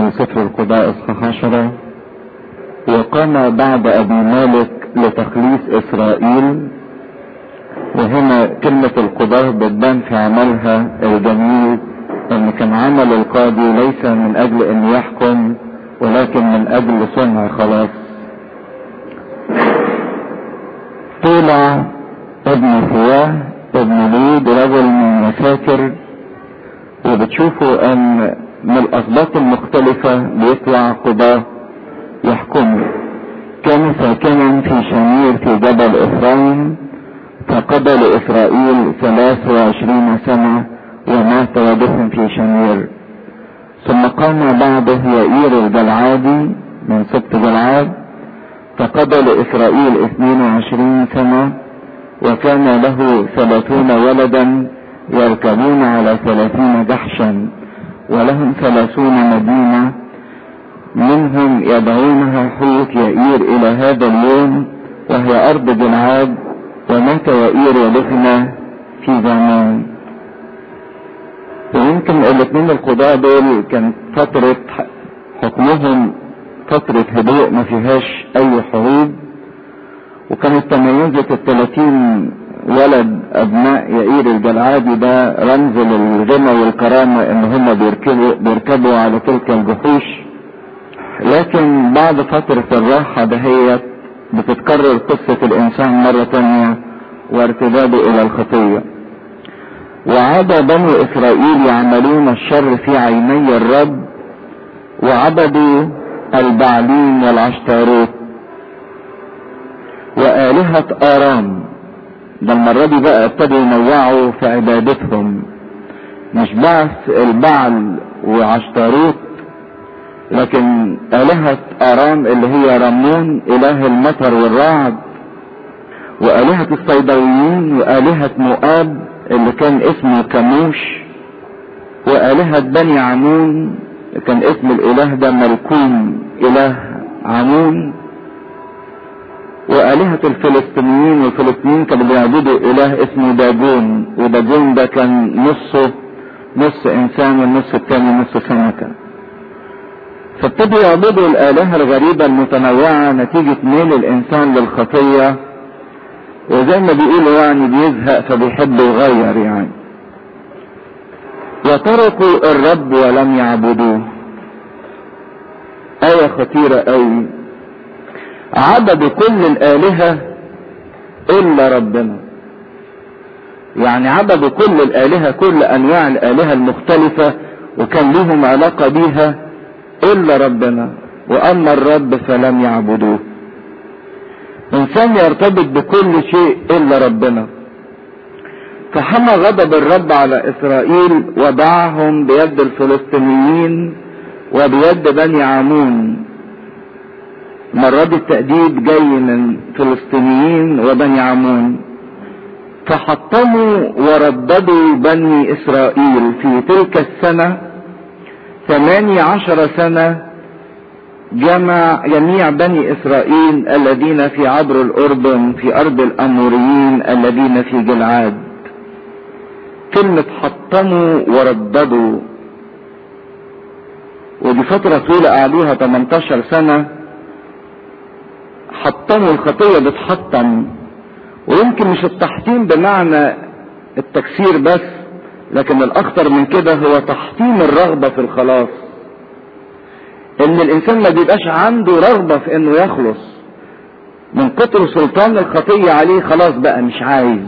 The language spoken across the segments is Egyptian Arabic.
من سفر القضاء اصحاح عشرة وقام بعد ابي مالك لتخليص اسرائيل وهنا كلمة القضاء بتبان في عملها الجميل ان كان عمل القاضي ليس من اجل ان يحكم ولكن من اجل صنع خلاص طلع ابن فواه ابن ليد رجل من مساكر وبتشوفوا ان من الاسباط المختلفة بيطلع قضاة يحكموا كان ساكنا في شمير في جبل افرايم فقضى لاسرائيل ثلاث وعشرين سنة ومات ودفن في شمير ثم قام بعده يائير الجلعادي من سبط جلعاد فقضى لاسرائيل اثنين وعشرين سنة وكان له ثلاثون ولدا يركبون على ثلاثين جحشا ولهم ثلاثون مدينة منهم يدعونها حوت يائير الى هذا اليوم وهي ارض جلعاد ومات يائير ودفن في زمان ويمكن الاثنين القضاة دول كان فترة حكمهم فترة هدوء ما فيهاش اي حروب وكانت تميزت الثلاثين ولد ابناء يائير الجلعادي ده رمز للغنى والكرامة ان هم بيركبوا, بيركبوا على تلك الجحوش لكن بعد فترة الراحة دهيت بتتكرر قصة الانسان مرة تانية وارتداده الى الخطية وعاد بنو اسرائيل يعملون الشر في عيني الرب وعبدوا البعلين والعشتاروت وآلهة آرام ده المرة دي بقى ابتدوا ينوعوا في عبادتهم مش بعث البعل وعشتاروت لكن آلهة آرام اللي هي رمون إله المطر والرعد وآلهة الصيدويين وآلهة مؤاب اللي كان اسمه كموش وآلهة بني عمون كان اسم الإله ده ملكوم إله عمون وآلهة الفلسطينيين والفلسطينيين كانوا بيعبدوا إله اسمه داجون وداجون ده كان نصه نص إنسان والنص التاني نص سمكة فابتدوا يعبدوا الآلهة الغريبة المتنوعة نتيجة ميل الإنسان للخطية وزي ما بيقولوا يعني بيزهق فبيحب يغير يعني وتركوا الرب ولم يعبدوه آية خطيرة أوي عبدوا كل الآلهة إلا ربنا يعني عبدوا كل الآلهة كل أنواع الآلهة المختلفة وكان لهم علاقة بيها إلا ربنا وأما الرب فلم يعبدوه إنسان يرتبط بكل شيء إلا ربنا فحمى غضب الرب على إسرائيل وضعهم بيد الفلسطينيين وبيد بني عمون مرة دي التأديب جاي من فلسطينيين وبني عمون فحطموا ورددوا بني إسرائيل في تلك السنة ثمانية عشر سنة جمع جميع بني إسرائيل الذين في عبر الأردن في أرض الأموريين الذين في جلعاد كلمة حطموا ورددوا ودي فترة طويلة قعدوها 18 سنة حطموا الخطية بتحطم ويمكن مش التحطيم بمعنى التكسير بس لكن الأخطر من كده هو تحطيم الرغبة في الخلاص ان الانسان ما بيبقاش عنده رغبة في انه يخلص من كتر سلطان الخطية عليه خلاص بقى مش عايز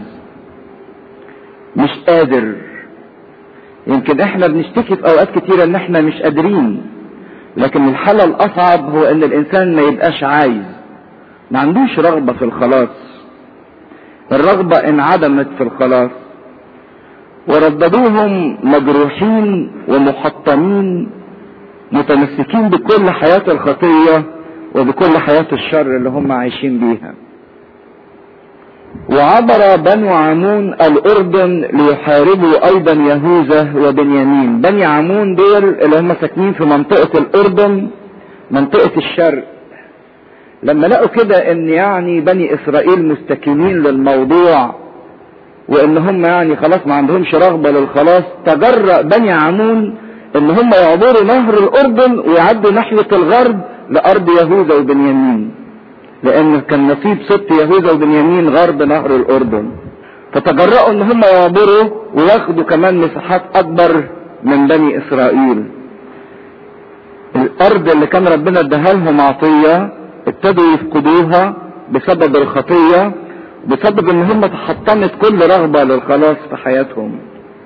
مش قادر يمكن احنا بنشتكي في اوقات كتيرة ان احنا مش قادرين لكن الحالة الاصعب هو ان الانسان ما يبقاش عايز ما عندوش رغبة في الخلاص الرغبة انعدمت في الخلاص ورددوهم مجروحين ومحطمين متمسكين بكل حياة الخطية وبكل حياة الشر اللي هم عايشين بيها وعبر بنو عمون الأردن ليحاربوا أيضا يهوذا وبنيامين بني عمون دول اللي هم ساكنين في منطقة الأردن منطقة الشرق لما لقوا كده ان يعني بني اسرائيل مستكينين للموضوع وان هم يعني خلاص ما عندهمش رغبة للخلاص تجرأ بني عمون ان هم يعبروا نهر الاردن ويعدوا ناحية الغرب لارض يهوذا وبنيامين لان كان نصيب ست يهوذا وبنيامين غرب نهر الاردن فتجرأوا ان هم يعبروا وياخدوا كمان مساحات اكبر من بني اسرائيل الارض اللي كان ربنا اداها لهم عطية ابتدوا يفقدوها بسبب الخطية بسبب ان هم تحطمت كل رغبة للخلاص في حياتهم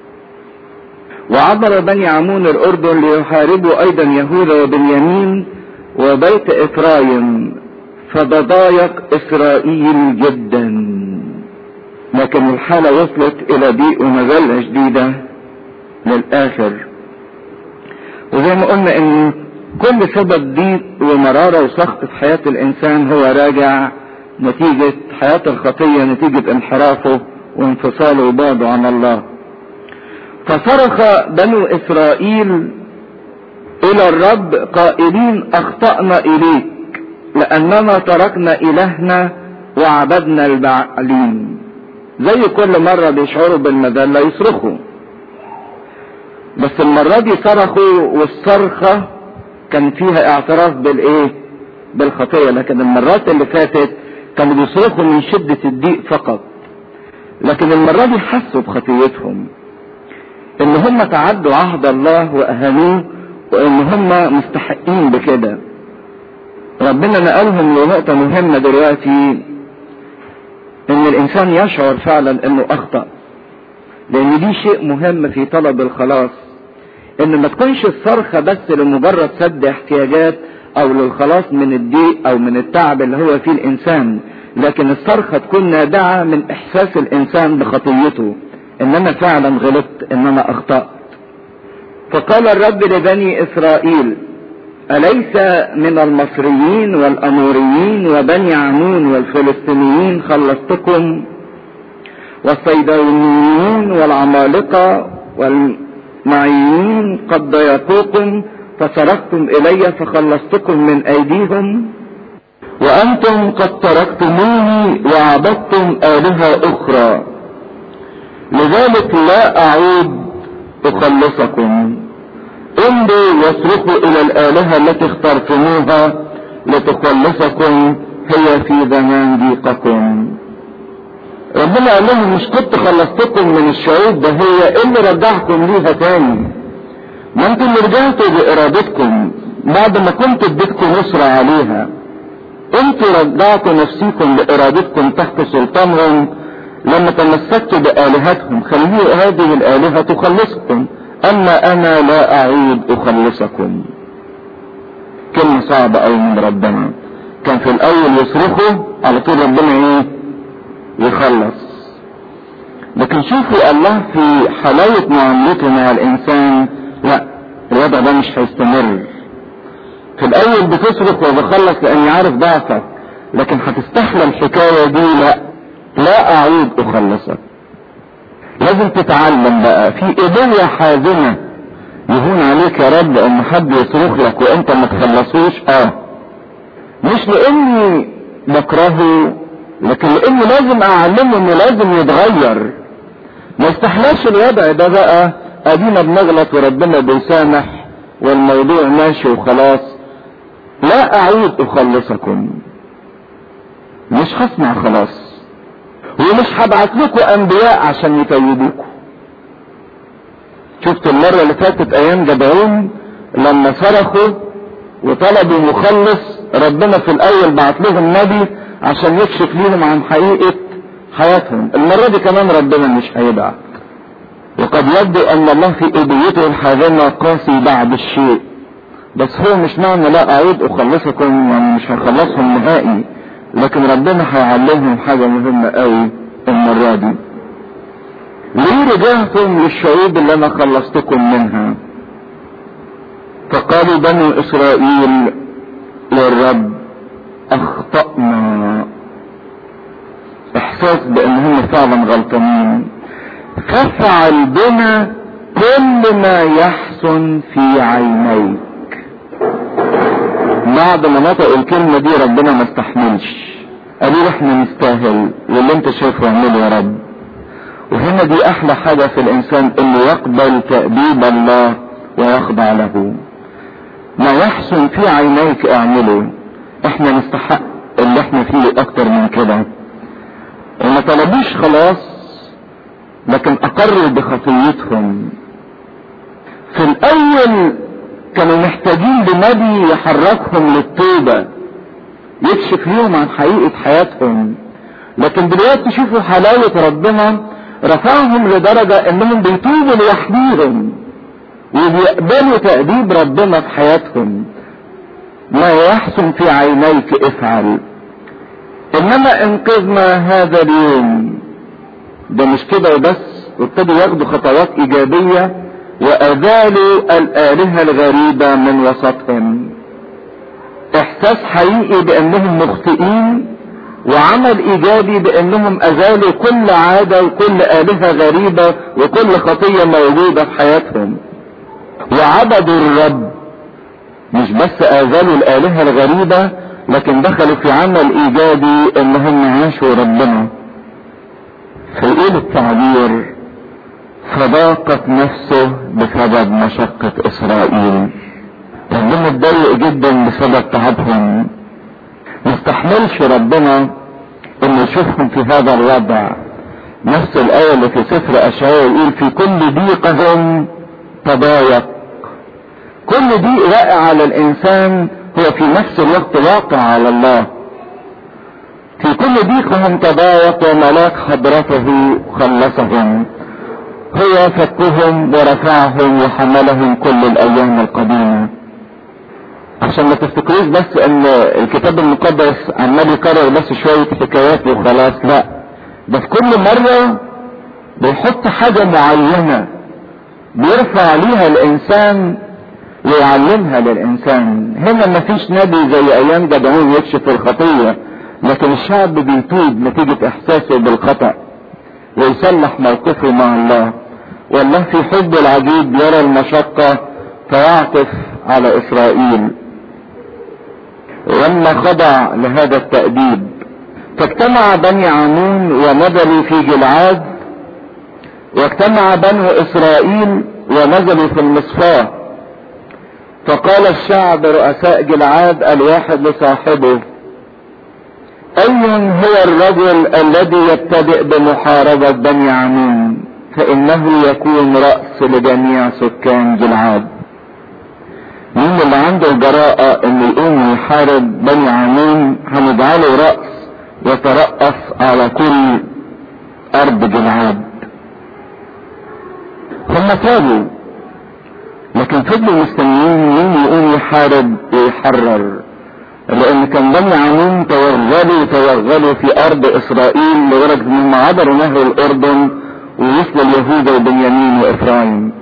وعبر بني عمون الاردن ليحاربوا ايضا يهوذا وبنيامين وبيت افرايم فتضايق اسرائيل جدا لكن الحالة وصلت الى ضيق ومذلة شديدة للاخر وزي ما قلنا ان كل سبب ضيق ومرارة وسخط في حياة الانسان هو راجع نتيجة حياة الخطية نتيجة انحرافه وانفصاله وبعده عن الله فصرخ بنو اسرائيل الى الرب قائلين اخطأنا اليك لاننا تركنا الهنا وعبدنا البعلين زي كل مرة بيشعروا بالمذلة يصرخوا بس المرة دي صرخوا والصرخة كان فيها اعتراف بالايه بالخطية لكن المرات اللي فاتت كانوا بيصرخوا من شدة الضيق فقط لكن المرة دي حسوا بخطيتهم ان هم تعدوا عهد الله واهانوه وان هم مستحقين بكده ربنا نقلهم لنقطة مهمة دلوقتي ان الانسان يشعر فعلا انه اخطأ لان دي شيء مهم في طلب الخلاص ان ما تكونش الصرخة بس لمجرد سد احتياجات او للخلاص من الضيق او من التعب اللي هو فيه الانسان لكن الصرخة تكون نابعة من احساس الانسان بخطيته ان انا فعلا غلطت ان انا اخطأت فقال الرب لبني اسرائيل اليس من المصريين والاموريين وبني عمون والفلسطينيين خلصتكم والصيدونيين والعمالقة والمعيين قد ضيقوكم فصرفتم الي فخلصتكم من ايديهم وانتم قد تركتموني وعبدتم الهة اخرى لذلك لا اعود اخلصكم امضوا واصرخوا الى الالهة التي اخترتموها لتخلصكم هي في زمان ضيقكم ربنا قال لهم مش كنت خلصتكم من الشعوب ده هي ايه اللي رجعكم ليها تاني ما انتم اللي رجعتوا بارادتكم بعد ما كنت اديتكم نصرة عليها انتوا رجعتوا نفسيكم بارادتكم تحت سلطانهم لما تمسكتوا بآلهتهم خليه هذه الآلهة تخلصكم أما أنا لا أعود أخلصكم كلمة صعبة أوي من ربنا كان في الأول يصرخوا على طول ربنا إيه يخلص لكن شوفوا الله في حلاوة معاملته مع الإنسان لا الوضع ده مش هيستمر في الأول بتصرخ وبخلص لأني عارف ضعفك لكن هتستحلى الحكاية دي لا لا أعود أخلصك لازم تتعلم بقى في إيديا حازمة يهون عليك يا رب ان حد يصرخ لك وانت ما تخلصوش اه مش لاني بكرهه لكن لاني لازم اعلمه انه لازم يتغير ما يستحلاش الوضع ده بقى ادينا بنغلط وربنا بيسامح والموضوع ماشي وخلاص لا اعود اخلصكم مش هسمع خلاص ومش هبعت لكم انبياء عشان يفيدوكم شفت المرة اللي فاتت ايام جبعون لما صرخوا وطلبوا مخلص ربنا في الاول بعت لهم نبي عشان يكشف ليهم عن حقيقة حياتهم المرة دي كمان ربنا مش هيبعت وقد يبدو ان الله في ابيته الحازمة قاسي بعد الشيء بس هو مش معنى لا اعود اخلصكم يعني مش هخلصهم نهائي لكن ربنا هيعلمهم حاجة مهمة قوي المرة دي ليه رجعتم للشعوب اللي انا خلصتكم منها فقالوا بنو اسرائيل للرب اخطأنا احساس بان هم فعلا غلطانين فافعل بنا كل ما يحسن في عينيك بعد ما نطق الكلمة دي ربنا ما استحملش قالوا احنا نستاهل واللي انت شايفه اعمله يا رب وهنا دي احلى حاجة في الانسان انه يقبل تأديب الله ويخضع له ما يحسن في عينيك اعمله احنا نستحق اللي احنا فيه اكتر من كده وما طلبوش خلاص لكن اقروا بخطيتهم في الاول كانوا محتاجين لنبي يحركهم للتوبة يكشف لهم عن حقيقة حياتهم لكن دلوقتي شوفوا حلاوة ربنا رفعهم لدرجة انهم بيتوبوا لوحديهم وبيقبلوا تأديب ربنا في حياتهم ما يحسن في عينيك افعل انما انقذنا هذا اليوم ده مش كده وبس وابتدوا ياخدوا خطوات ايجابية وازالوا الالهة الغريبة من وسطهم احساس حقيقي بانهم مخطئين وعمل ايجابي بانهم ازالوا كل عادة وكل الهة غريبة وكل خطية موجودة في حياتهم وعبدوا الرب مش بس ازالوا الالهة الغريبة لكن دخلوا في عمل ايجابي انهم عاشوا ربنا فيقول التعبير فضاقت نفسه بسبب مشقة اسرائيل ربنا اتضايق جدا بسبب تعبهم مستحملش ربنا انه يشوفهم في هذا الوضع نفس الآية اللي في سفر أشعياء يقول في كل ضيقهم تضايق كل ضيق واقع على الإنسان هو في نفس الوقت واقع على الله في كل ضيقهم تضايق وملاك حضرته خلصهم هو فكهم ورفعهم وحملهم كل الأيام القديمة عشان ما تفتكروش بس ان الكتاب المقدس عمال يكرر بس شوية حكايات وخلاص لا ده في كل مرة بيحط حاجة معينة بيرفع ليها الانسان ويعلمها للانسان هنا مفيش نبي زي ايام جدعون يكشف الخطية لكن الشعب بيتوب نتيجة احساسه بالخطأ ويصلح موقفه مع الله والله في حب العجيب يرى المشقة فيعطف على اسرائيل لما خضع لهذا التأديب فاجتمع بني عمون ونزلوا في جلعاد واجتمع بنو اسرائيل ونزلوا في المصفاة فقال الشعب رؤساء جلعاد الواحد لصاحبه اي هو الرجل الذي يبتدئ بمحاربة بني عمون فانه يكون رأس لجميع سكان جلعاد مين اللي عنده الجراءة انه يقوم يحارب بني عمون هنجعله رأس يترأس على كل ارض جلعاد هم تابوا لكن فضلوا مستنيين مين يقوم يحارب ويحرر لان كان بني عمون توغلوا توغلوا في ارض اسرائيل لدرجة انهم عبروا نهر الاردن ووصلوا اليهود وبنيامين وافرايم